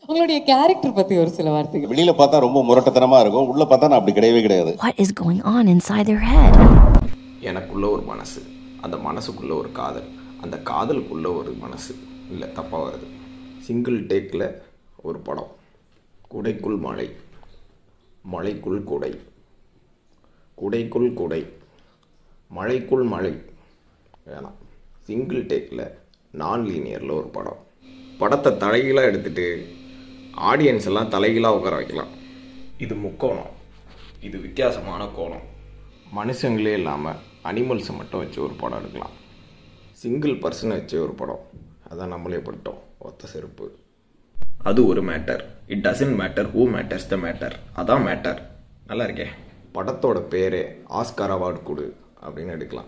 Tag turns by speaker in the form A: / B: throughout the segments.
A: உங்களுடைய கேரக்டர் பத்தி ஒரு சில வார்த்தைகள்
B: வெளியில பார்த்தா ரொம்ப முரட்டத்தனமா இருக்கும் உள்ள பார்த்தா நான் அப்படி கிடையவே கிடையாது
C: What is going on inside their head?
D: எனக்குள்ள ஒரு மனசு அந்த மனசுக்குள்ள ஒரு காதல் அந்த காதலுக்குள்ள ஒரு மனசு இல்லை தப்பாக வருது சிங்கிள் டேக்கில் ஒரு படம் குடைக்குள் மழை மழைக்குள் குடை குடைக்குள் குடை மழைக்குள் மழை வேணாம் சிங்கிள் டேக்கில் நான் லீனியரில் ஒரு படம் படத்தை தலைகீழாக எடுத்துட்டு ஆடியன்ஸ் எல்லாம் தலைகீழாக உட்கார வைக்கலாம் இது முக்கோணம் இது வித்தியாசமான கோணம் மனுஷங்களே இல்லாமல் அனிமல்ஸை மட்டும் வச்சு ஒரு படம் எடுக்கலாம் சிங்கிள் பர்சனை வச்சு ஒரு படம் அதான் நம்மளே பட்டோம் ஒத்த செருப்பு அது ஒரு matter it doesn't matter who matters the matter அதான் மேட்டர் நல்லா இருக்கே படத்தோட பேரே ஆஸ்கார் அவார்டு கொடு அப்படின்னு எடுக்கலாம்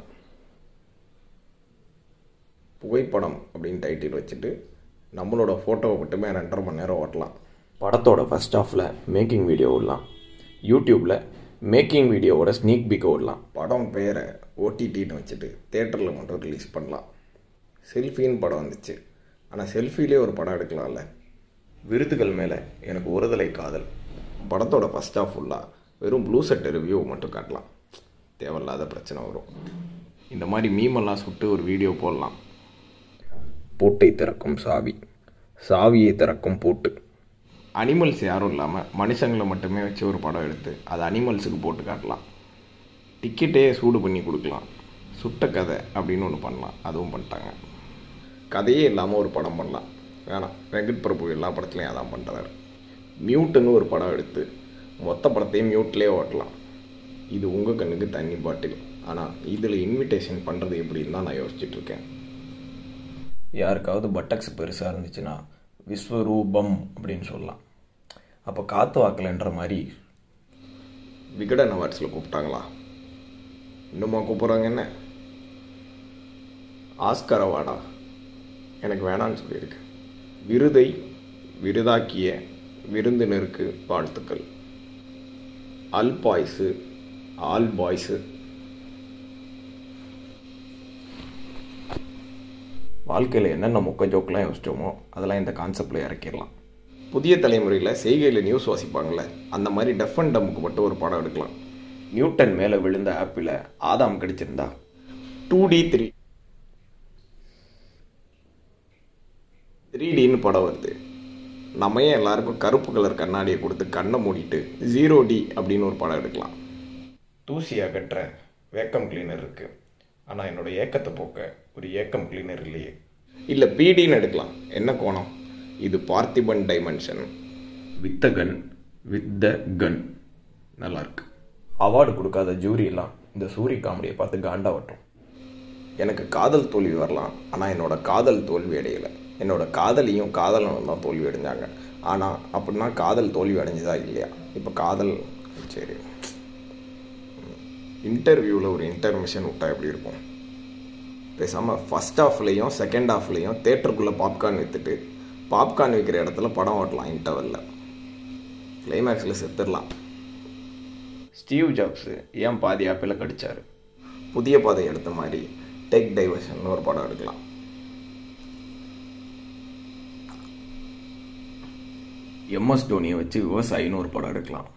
D: புகைப்படம் அப்படின்னு டைட்டில் வச்சுட்டு நம்மளோட ஃபோட்டோவை மட்டுமே ரெண்டரை மணி நேரம் ஓட்டலாம் படத்தோட ஃபர்ஸ்ட் ஹாஃபில் மேக்கிங் வீடியோ விடலாம் யூடியூப்பில் மேக்கிங் வீடியோவோட ஸ்னீக் பிக் விடலாம் படம் பேரை ஓடிடின்னு வச்சுட்டு தேட்டரில் மட்டும் ரிலீஸ் பண்ணலாம் செல்ஃபின்னு படம் வந்துச்சு ஆனால் செல்ஃபிலே ஒரு படம் எடுக்கலாம்ல விருதுகள் மேலே எனக்கு ஒருதலை காதல் படத்தோட ஃபஸ்ட் ஆஃப் ஃபுல்லாக வெறும் ப்ளூ செட் ரிவ்யூ மட்டும் காட்டலாம் தேவையில்லாத பிரச்சனை வரும் இந்த மாதிரி மீமெல்லாம் சுட்டு ஒரு வீடியோ போடலாம் பூட்டை திறக்கும் சாவி சாவியை திறக்கும் பூட்டு அனிமல்ஸ் யாரும் இல்லாமல் மனுஷங்களை மட்டுமே வச்சு ஒரு படம் எடுத்து அது அனிமல்ஸுக்கு போட்டு காட்டலாம் டிக்கெட்டே சூடு பண்ணி கொடுக்கலாம் சுட்ட கதை அப்படின்னு ஒன்று பண்ணலாம் அதுவும் பண்ணிட்டாங்க கதையே இல்லாமல் ஒரு படம் பண்ணலாம் வேணாம் வெங்கட் பிரபு எல்லா படத்துலையும் அதான் பண்ணுறாரு மியூட்டுன்னு ஒரு படம் எடுத்து மொத்த படத்தையும் மியூட்லேயே ஓட்டலாம் இது உங்கள் கண்ணுக்கு தண்ணி பாட்டில் ஆனால் இதில் இன்விடேஷன் பண்ணுறது எப்படின்னு தான் நான் யோசிச்சுட்டு இருக்கேன் யாருக்காவது பட்டக்ஸ் பெருசாக இருந்துச்சுன்னா விஸ்வரூபம் அப்படின்னு சொல்லலாம் அப்போ காத்து வாக்கலன்ற மாதிரி விகடன் அவார்ட்ஸில் கூப்பிட்டாங்களா இன்னுமா கூப்பிட்றாங்க என்ன ஆஸ்கர் அவார்டா எனக்கு வேணான்னு சொல்லியிருக்கு விருதை விருதாக்கிய விருந்தினருக்கு வாழ்த்துக்கள் அல் பாய்ஸு ஆல் பாய்ஸு வாழ்க்கையில் என்னென்ன மொக்க ஜோக்கெலாம் யோசிச்சோமோ அதெல்லாம் இந்த கான்செப்டில் இறக்கிடலாம் புதிய தலைமுறையில் செய்கையில் நியூஸ் வாசிப்பாங்கள்ல அந்த மாதிரி டெஃப் அண்ட் டம்முக்கு மட்டும் ஒரு படம் எடுக்கலாம் நியூட்டன் மேலே விழுந்த ஆப்பில் ஆதாம் கிடைச்சிருந்தா டூ டி த்ரீ த்ரீ டின்னு படம் வருது நம்ம ஏன் எல்லாருக்கும் கருப்பு கலர் கண்ணாடியை கொடுத்து கண்ணை மூடிட்டு ஜீரோ டி அப்படின்னு ஒரு படம் எடுக்கலாம் தூசி அகற்ற வேக்கம் கிளீனர் இருக்குது ஆனால் என்னோட ஏக்கத்தை போக்க ஒரு ஏக்கம் கிளீனர் இல்லையே இல்லை பிடின்னு எடுக்கலாம் என்ன கோணம் இது Parthiban dimension with the gun with the gun நல்லா இருக்கு அவார்டு கொடுக்காத ஜூரியெல்லாம் இந்த சூரிய காமெடியை பார்த்து காண்டாவட்டும் எனக்கு காதல் தோல்வி வரலாம் ஆனால் என்னோட காதல் தோல்வி அடையலை என்னோட காதலியும் காதலனும் தான் தோல்வி அடைஞ்சாங்க ஆனால் அப்படின்னா காதல் தோல்வி அடைஞ்சதா இல்லையா இப்போ காதல் சரி இன்டர்வியூவில் ஒரு இன்டர்மிஷன் விட்டா எப்படி இருக்கும் பேசாமல் ஃபஸ்ட் ஹாஃப்லேயும் செகண்ட் ஹாஃப்லேயும் தேட்டருக்குள்ளே பாப்கார்ன் விற்றுட்டு பாப்கார்ன் விற்கிற இடத்துல படம் ஓட்டலாம் இன்டர்வலில் கிளைமேக்ஸில் செத்துடலாம் ஸ்டீவ் ஜாப்ஸு ஏன் பாதி ஆப்பில் கடிச்சாரு புதிய பாதை எடுத்த மாதிரி டேக் டைவர்ஷன் ஒரு படம் எடுக்கலாம் எம்எஸ் தோனியை வச்சு விவசாயின்னு ஒரு படம் எடுக்கலாம்